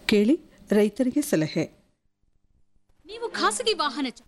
ಕೇಳಿ ರೈತರಿಗೆ ಸಲಹೆ ನೀವು ಖಾಸಗಿ ವಾಹನ ಚ-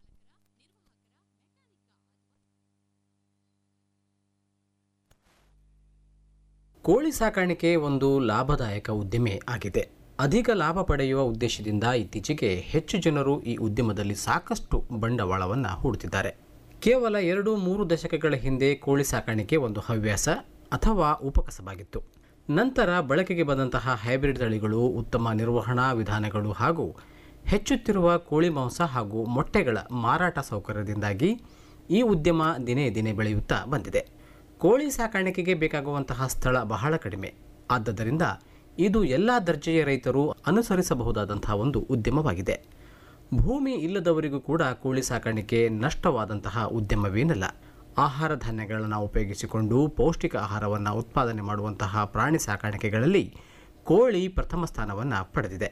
ಕೋಳಿ ಸಾಕಾಣಿಕೆ ಒಂದು ಲಾಭದಾಯಕ ಉದ್ದಿಮೆ ಆಗಿದೆ ಅಧಿಕ ಲಾಭ ಪಡೆಯುವ ಉದ್ದೇಶದಿಂದ ಇತ್ತೀಚೆಗೆ ಹೆಚ್ಚು ಜನರು ಈ ಉದ್ಯಮದಲ್ಲಿ ಸಾಕಷ್ಟು ಬಂಡವಾಳವನ್ನು ಹೂಡುತ್ತಿದ್ದಾರೆ ಕೇವಲ ಎರಡು ಮೂರು ದಶಕಗಳ ಹಿಂದೆ ಕೋಳಿ ಸಾಕಾಣಿಕೆ ಒಂದು ಹವ್ಯಾಸ ಅಥವಾ ಉಪಕಸಬಾಗಿತ್ತು ನಂತರ ಬಳಕೆಗೆ ಬಂದಂತಹ ಹೈಬ್ರಿಡ್ ತಳಿಗಳು ಉತ್ತಮ ನಿರ್ವಹಣಾ ವಿಧಾನಗಳು ಹಾಗೂ ಹೆಚ್ಚುತ್ತಿರುವ ಕೋಳಿ ಮಾಂಸ ಹಾಗೂ ಮೊಟ್ಟೆಗಳ ಮಾರಾಟ ಸೌಕರ್ಯದಿಂದಾಗಿ ಈ ಉದ್ಯಮ ದಿನೇ ದಿನೇ ಬೆಳೆಯುತ್ತಾ ಬಂದಿದೆ ಕೋಳಿ ಸಾಕಾಣಿಕೆಗೆ ಬೇಕಾಗುವಂತಹ ಸ್ಥಳ ಬಹಳ ಕಡಿಮೆ ಆದ್ದರಿಂದ ಇದು ಎಲ್ಲ ದರ್ಜೆಯ ರೈತರು ಅನುಸರಿಸಬಹುದಾದಂತಹ ಒಂದು ಉದ್ಯಮವಾಗಿದೆ ಭೂಮಿ ಇಲ್ಲದವರಿಗೂ ಕೂಡ ಕೋಳಿ ಸಾಕಾಣಿಕೆ ನಷ್ಟವಾದಂತಹ ಉದ್ಯಮವೇನಲ್ಲ ಆಹಾರ ಧಾನ್ಯಗಳನ್ನು ಉಪಯೋಗಿಸಿಕೊಂಡು ಪೌಷ್ಟಿಕ ಆಹಾರವನ್ನು ಉತ್ಪಾದನೆ ಮಾಡುವಂತಹ ಪ್ರಾಣಿ ಸಾಕಾಣಿಕೆಗಳಲ್ಲಿ ಕೋಳಿ ಪ್ರಥಮ ಸ್ಥಾನವನ್ನು ಪಡೆದಿದೆ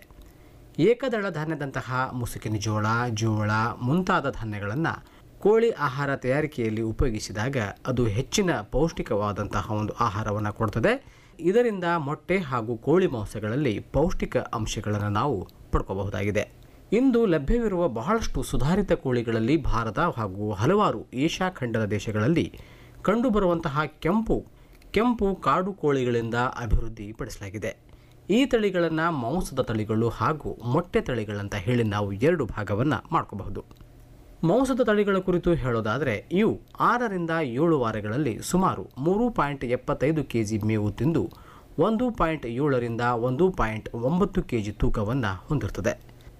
ಏಕದಳ ಧಾನ್ಯದಂತಹ ಮುಸುಕಿನ ಜೋಳ ಜೋಳ ಮುಂತಾದ ಧಾನ್ಯಗಳನ್ನು ಕೋಳಿ ಆಹಾರ ತಯಾರಿಕೆಯಲ್ಲಿ ಉಪಯೋಗಿಸಿದಾಗ ಅದು ಹೆಚ್ಚಿನ ಪೌಷ್ಟಿಕವಾದಂತಹ ಒಂದು ಆಹಾರವನ್ನು ಕೊಡ್ತದೆ ಇದರಿಂದ ಮೊಟ್ಟೆ ಹಾಗೂ ಕೋಳಿ ಮಾಂಸಗಳಲ್ಲಿ ಪೌಷ್ಟಿಕ ಅಂಶಗಳನ್ನು ನಾವು ಪಡ್ಕೋಬಹುದಾಗಿದೆ ಇಂದು ಲಭ್ಯವಿರುವ ಬಹಳಷ್ಟು ಸುಧಾರಿತ ಕೋಳಿಗಳಲ್ಲಿ ಭಾರತ ಹಾಗೂ ಹಲವಾರು ಏಷ್ಯಾ ಖಂಡದ ದೇಶಗಳಲ್ಲಿ ಕಂಡುಬರುವಂತಹ ಕೆಂಪು ಕೆಂಪು ಕಾಡು ಕೋಳಿಗಳಿಂದ ಅಭಿವೃದ್ಧಿಪಡಿಸಲಾಗಿದೆ ಈ ತಳಿಗಳನ್ನು ಮಾಂಸದ ತಳಿಗಳು ಹಾಗೂ ಮೊಟ್ಟೆ ತಳಿಗಳಂತ ಹೇಳಿ ನಾವು ಎರಡು ಭಾಗವನ್ನು ಮಾಡ್ಕೋಬಹುದು ಮಾಂಸದ ತಳಿಗಳ ಕುರಿತು ಹೇಳೋದಾದರೆ ಇವು ಆರರಿಂದ ಏಳು ವಾರಗಳಲ್ಲಿ ಸುಮಾರು ಮೂರು ಪಾಯಿಂಟ್ ಎಪ್ಪತ್ತೈದು ಕೆ ಜಿ ಮೇವು ತಿಂದು ಒಂದು ಪಾಯಿಂಟ್ ಏಳರಿಂದ ಒಂದು ಪಾಯಿಂಟ್ ಒಂಬತ್ತು ಕೆ ಜಿ ತೂಕವನ್ನು ಹೊಂದಿರ್ತದೆ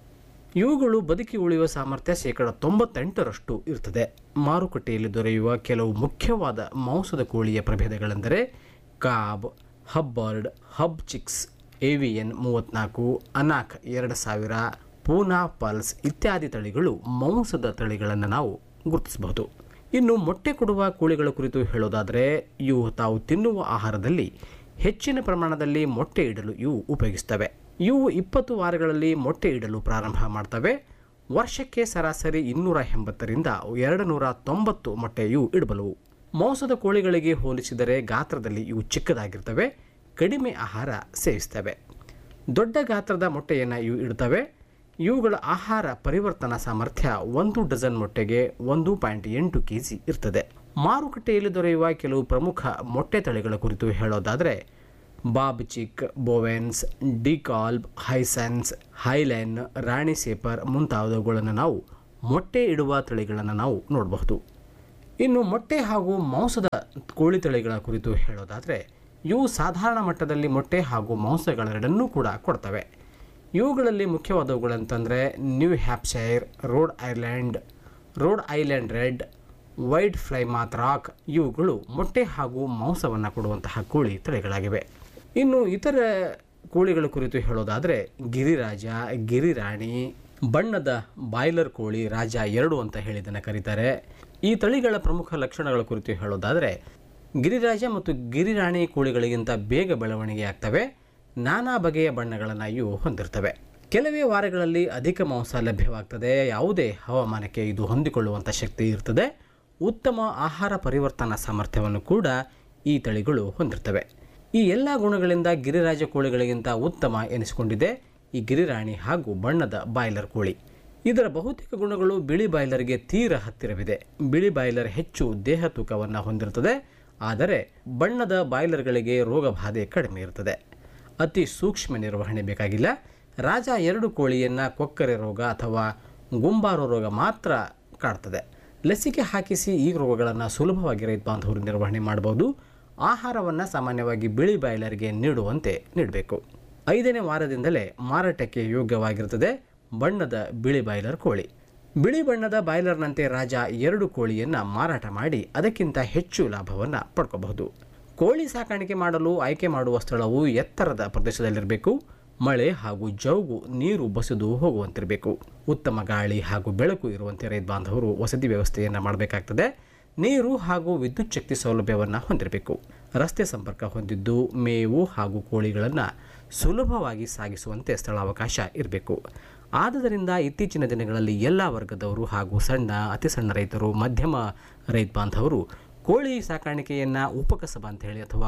ಇವುಗಳು ಬದುಕಿ ಉಳಿಯುವ ಸಾಮರ್ಥ್ಯ ಶೇಕಡ ತೊಂಬತ್ತೆಂಟರಷ್ಟು ಇರ್ತದೆ ಮಾರುಕಟ್ಟೆಯಲ್ಲಿ ದೊರೆಯುವ ಕೆಲವು ಮುಖ್ಯವಾದ ಮಾಂಸದ ಕೋಳಿಯ ಪ್ರಭೇದಗಳೆಂದರೆ ಕಾಬ್ ಹಬ್ಬರ್ಡ್ ಹಬ್ ಚಿಕ್ಸ್ ಎವಿಎನ್ ಮೂವತ್ತ್ನಾಲ್ಕು ಅನಾಕ್ ಎರಡು ಸಾವಿರ ಪೂನಾ ಪಲ್ಸ್ ಇತ್ಯಾದಿ ತಳಿಗಳು ಮಾಂಸದ ತಳಿಗಳನ್ನು ನಾವು ಗುರುತಿಸಬಹುದು ಇನ್ನು ಮೊಟ್ಟೆ ಕೊಡುವ ಕೋಳಿಗಳ ಕುರಿತು ಹೇಳೋದಾದರೆ ಇವು ತಾವು ತಿನ್ನುವ ಆಹಾರದಲ್ಲಿ ಹೆಚ್ಚಿನ ಪ್ರಮಾಣದಲ್ಲಿ ಮೊಟ್ಟೆ ಇಡಲು ಇವು ಉಪಯೋಗಿಸ್ತವೆ ಇವು ಇಪ್ಪತ್ತು ವಾರಗಳಲ್ಲಿ ಮೊಟ್ಟೆ ಇಡಲು ಪ್ರಾರಂಭ ಮಾಡ್ತವೆ ವರ್ಷಕ್ಕೆ ಸರಾಸರಿ ಇನ್ನೂರ ಎಂಬತ್ತರಿಂದ ಎರಡು ನೂರ ತೊಂಬತ್ತು ಮೊಟ್ಟೆ ಇವು ಇಡಬಲ್ಲವು ಮಾಂಸದ ಕೋಳಿಗಳಿಗೆ ಹೋಲಿಸಿದರೆ ಗಾತ್ರದಲ್ಲಿ ಇವು ಚಿಕ್ಕದಾಗಿರ್ತವೆ ಕಡಿಮೆ ಆಹಾರ ಸೇವಿಸ್ತವೆ ದೊಡ್ಡ ಗಾತ್ರದ ಮೊಟ್ಟೆಯನ್ನು ಇವು ಇಡ್ತವೆ ಇವುಗಳ ಆಹಾರ ಪರಿವರ್ತನಾ ಸಾಮರ್ಥ್ಯ ಒಂದು ಡಜನ್ ಮೊಟ್ಟೆಗೆ ಒಂದು ಪಾಯಿಂಟ್ ಎಂಟು ಕೆ ಜಿ ಇರ್ತದೆ ಮಾರುಕಟ್ಟೆಯಲ್ಲಿ ದೊರೆಯುವ ಕೆಲವು ಪ್ರಮುಖ ಮೊಟ್ಟೆ ತಳಿಗಳ ಕುರಿತು ಹೇಳೋದಾದರೆ ಬಾಬ್ ಚಿಕ್ ಬೋವೆನ್ಸ್ ಡಿಕಾಲ್ಬ್ ಹೈಸೆನ್ಸ್ ಹೈಲೆನ್ ರಾಣಿ ಸೇಪರ್ ಮುಂತಾದವುಗಳನ್ನು ನಾವು ಮೊಟ್ಟೆ ಇಡುವ ತಳಿಗಳನ್ನು ನಾವು ನೋಡಬಹುದು ಇನ್ನು ಮೊಟ್ಟೆ ಹಾಗೂ ಮಾಂಸದ ಕೋಳಿ ತಳಿಗಳ ಕುರಿತು ಹೇಳೋದಾದರೆ ಇವು ಸಾಧಾರಣ ಮಟ್ಟದಲ್ಲಿ ಮೊಟ್ಟೆ ಹಾಗೂ ಮಾಂಸಗಳೆರಡನ್ನೂ ಕೂಡ ಕೊಡ್ತವೆ ಇವುಗಳಲ್ಲಿ ಮುಖ್ಯವಾದವುಗಳಂತಂದರೆ New Hampshire Rhode Island Rhode Island Red White Plymouth Rock ಇವುಗಳು ಮೊಟ್ಟೆ ಹಾಗೂ ಮಾಂಸವನ್ನು ಕೊಡುವಂತಹ ಕೋಳಿ ತಳಿಗಳಾಗಿವೆ ಇನ್ನು ಇತರ ಕೋಳಿಗಳ ಕುರಿತು ಹೇಳೋದಾದರೆ ಗಿರಿರಾಜ ಗಿರಿರಾಣಿ ಬಣ್ಣದ ಬಾಯ್ಲರ್ ಕೋಳಿ ರಾಜ ಎರಡು ಅಂತ ಹೇಳಿದನ್ನು ಕರೀತಾರೆ ಈ ತಳಿಗಳ ಪ್ರಮುಖ ಲಕ್ಷಣಗಳ ಕುರಿತು ಹೇಳೋದಾದರೆ ಗಿರಿರಾಜ ಮತ್ತು ಗಿರಿರಾಣಿ ಕೋಳಿಗಳಿಗಿಂತ ಬೇಗ ಬೆಳವಣಿಗೆ ಆಗ್ತವೆ ನಾನಾ ಬಗೆಯ ಬಣ್ಣಗಳನ್ನು ಇವು ಹೊಂದಿರ್ತವೆ ಕೆಲವೇ ವಾರಗಳಲ್ಲಿ ಅಧಿಕ ಮಾಂಸ ಲಭ್ಯವಾಗ್ತದೆ ಯಾವುದೇ ಹವಾಮಾನಕ್ಕೆ ಇದು ಹೊಂದಿಕೊಳ್ಳುವಂಥ ಶಕ್ತಿ ಇರ್ತದೆ ಉತ್ತಮ ಆಹಾರ ಪರಿವರ್ತನಾ ಸಾಮರ್ಥ್ಯವನ್ನು ಕೂಡ ಈ ತಳಿಗಳು ಹೊಂದಿರ್ತವೆ ಈ ಎಲ್ಲ ಗುಣಗಳಿಂದ ಗಿರಿರಾಜ ಕೋಳಿಗಳಿಗಿಂತ ಉತ್ತಮ ಎನಿಸಿಕೊಂಡಿದೆ ಈ ಗಿರಿರಾಣಿ ಹಾಗೂ ಬಣ್ಣದ ಬಾಯ್ಲರ್ ಕೋಳಿ ಇದರ ಬಹುತೇಕ ಗುಣಗಳು ಬಿಳಿ ಬಾಯ್ಲರ್ಗೆ ತೀರ ಹತ್ತಿರವಿದೆ ಬಿಳಿ ಬಾಯ್ಲರ್ ಹೆಚ್ಚು ದೇಹ ತೂಕವನ್ನು ಹೊಂದಿರುತ್ತದೆ ಆದರೆ ಬಣ್ಣದ ಬಾಯ್ಲರ್ಗಳಿಗೆ ರೋಗ ಬಾಧೆ ಕಡಿಮೆ ಇರುತ್ತದೆ ಅತಿ ಸೂಕ್ಷ್ಮ ನಿರ್ವಹಣೆ ಬೇಕಾಗಿಲ್ಲ ರಾಜ ಎರಡು ಕೋಳಿಯನ್ನು ಕೊಕ್ಕರೆ ರೋಗ ಅಥವಾ ಗುಂಬಾರು ರೋಗ ಮಾತ್ರ ಕಾಡ್ತದೆ ಲಸಿಕೆ ಹಾಕಿಸಿ ಈ ರೋಗಗಳನ್ನು ಸುಲಭವಾಗಿ ರೈತ ಬಾಂಧವರು ನಿರ್ವಹಣೆ ಮಾಡಬಹುದು ಆಹಾರವನ್ನು ಸಾಮಾನ್ಯವಾಗಿ ಬಿಳಿ ಬಾಯ್ಲರ್ಗೆ ನೀಡುವಂತೆ ನೀಡಬೇಕು ಐದನೇ ವಾರದಿಂದಲೇ ಮಾರಾಟಕ್ಕೆ ಯೋಗ್ಯವಾಗಿರುತ್ತದೆ ಬಣ್ಣದ ಬಿಳಿ ಬಾಯ್ಲರ್ ಕೋಳಿ ಬಿಳಿ ಬಣ್ಣದ ಬಾಯ್ಲರ್ನಂತೆ ರಾಜ ಎರಡು ಕೋಳಿಯನ್ನು ಮಾರಾಟ ಮಾಡಿ ಅದಕ್ಕಿಂತ ಹೆಚ್ಚು ಲಾಭವನ್ನು ಪಡ್ಕೋಬಹುದು ಕೋಳಿ ಸಾಕಾಣಿಕೆ ಮಾಡಲು ಆಯ್ಕೆ ಮಾಡುವ ಸ್ಥಳವು ಎತ್ತರದ ಪ್ರದೇಶದಲ್ಲಿರಬೇಕು ಮಳೆ ಹಾಗೂ ಜೌಗು ನೀರು ಬಸಿದು ಹೋಗುವಂತಿರಬೇಕು ಉತ್ತಮ ಗಾಳಿ ಹಾಗೂ ಬೆಳಕು ಇರುವಂತೆ ರೈತ ಬಾಂಧವರು ವಸತಿ ವ್ಯವಸ್ಥೆಯನ್ನು ಮಾಡಬೇಕಾಗ್ತದೆ ನೀರು ಹಾಗೂ ವಿದ್ಯುತ್ ಶಕ್ತಿ ಸೌಲಭ್ಯವನ್ನು ಹೊಂದಿರಬೇಕು ರಸ್ತೆ ಸಂಪರ್ಕ ಹೊಂದಿದ್ದು ಮೇವು ಹಾಗೂ ಕೋಳಿಗಳನ್ನು ಸುಲಭವಾಗಿ ಸಾಗಿಸುವಂತೆ ಸ್ಥಳಾವಕಾಶ ಇರಬೇಕು ಆದುದರಿಂದ ಇತ್ತೀಚಿನ ದಿನಗಳಲ್ಲಿ ಎಲ್ಲ ವರ್ಗದವರು ಹಾಗೂ ಸಣ್ಣ ಅತಿ ಸಣ್ಣ ರೈತರು ಮಧ್ಯಮ ರೈತ ಬಾಂಧವರು ಕೋಳಿ ಸಾಕಾಣಿಕೆಯನ್ನು ಉಪಕಸಬ ಅಂತ ಹೇಳಿ ಅಥವಾ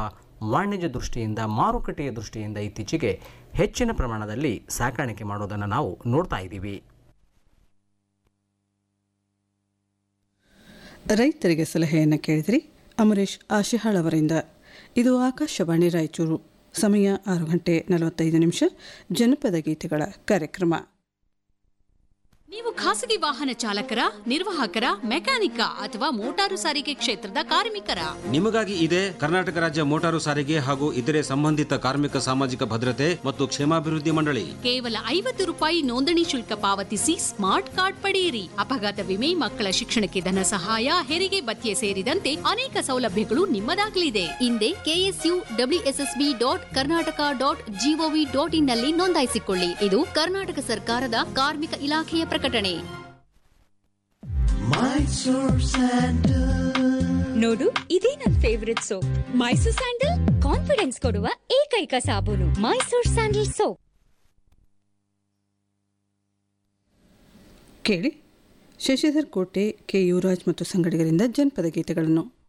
ವಾಣಿಜ್ಯ ದೃಷ್ಟಿಯಿಂದ ಮಾರುಕಟ್ಟೆಯ ದೃಷ್ಟಿಯಿಂದ ಇತ್ತೀಚೆಗೆ ಹೆಚ್ಚಿನ ಪ್ರಮಾಣದಲ್ಲಿ ಸಾಕಾಣಿಕೆ ಮಾಡೋದನ್ನು ನಾವು ನೋಡ್ತಾ ಇದ್ದೀವಿ ರೈತರಿಗೆ ಸಲಹೆಯನ್ನು ಕೇಳಿದ್ರಿ ಅಮರೇಶ್ ಆಶಿಹಾಳ್ ಅವರಿಂದ ಇದು ಆಕಾಶವಾಣಿ ರಾಯಚೂರು ಸಮಯ ಆರು ಗಂಟೆ ನಲವತ್ತೈದು ನಿಮಿಷ ಜನಪದ ಗೀತೆಗಳ ಕಾರ್ಯಕ್ರಮ ನೀವು ಖಾಸಗಿ ವಾಹನ ಚಾಲಕರ ನಿರ್ವಾಹಕರ ಮೆಕ್ಯಾನಿಕ ಅಥವಾ ಮೋಟಾರು ಸಾರಿಗೆ ಕ್ಷೇತ್ರದ ಕಾರ್ಮಿಕರ ನಿಮಗಾಗಿ ಇದೆ ಕರ್ನಾಟಕ ರಾಜ್ಯ ಮೋಟಾರು ಸಾರಿಗೆ ಹಾಗೂ ಇತರೆ ಸಂಬಂಧಿತ ಕಾರ್ಮಿಕ ಸಾಮಾಜಿಕ ಭದ್ರತೆ ಮತ್ತು ಕ್ಷೇಮಾಭಿವೃದ್ಧಿ ಮಂಡಳಿ ಕೇವಲ ಐವತ್ತು ರೂಪಾಯಿ ನೋಂದಣಿ ಶುಲ್ಕ ಪಾವತಿಸಿ ಸ್ಮಾರ್ಟ್ ಕಾರ್ಡ್ ಪಡೆಯಿರಿ ಅಪಘಾತ ವಿಮೆ ಮಕ್ಕಳ ಶಿಕ್ಷಣಕ್ಕೆ ಧನ ಸಹಾಯ ಹೆರಿಗೆ ಭತ್ಯೆ ಸೇರಿದಂತೆ ಅನೇಕ ಸೌಲಭ್ಯಗಳು ನಿಮ್ಮದಾಗಲಿದೆ ಹಿಂದೆ KSU WSSB dot Karnataka dot GOV dot in ನಲ್ಲಿ ನೋಂದಾಯಿಸಿಕೊಳ್ಳಿ ಇದು ಕರ್ನಾಟಕ ಸರ್ಕಾರದ ಕಾರ್ಮಿಕ ಇಲಾಖೆಯ ಪ್ರಕಟಣೆ ನೋಡು ಇದೇ ನನ್ favourite soap Mysore sandal confidence ಕೊಡುವ ಏಕೈಕ ಸಾಬೂನು ಮೈಸೂರ್ ಸ್ಯಾಂಡಲ್ ಸೋಪ್ ಕೇಳಿ ಶಶಿಧರ್ ಕೋಟೆ ಕೆ ಯುವರಾಜ್ ಮತ್ತು ಸಂಗಡಿಗರಿಂದ ಜನಪದ ಗೀತೆಗಳನ್ನು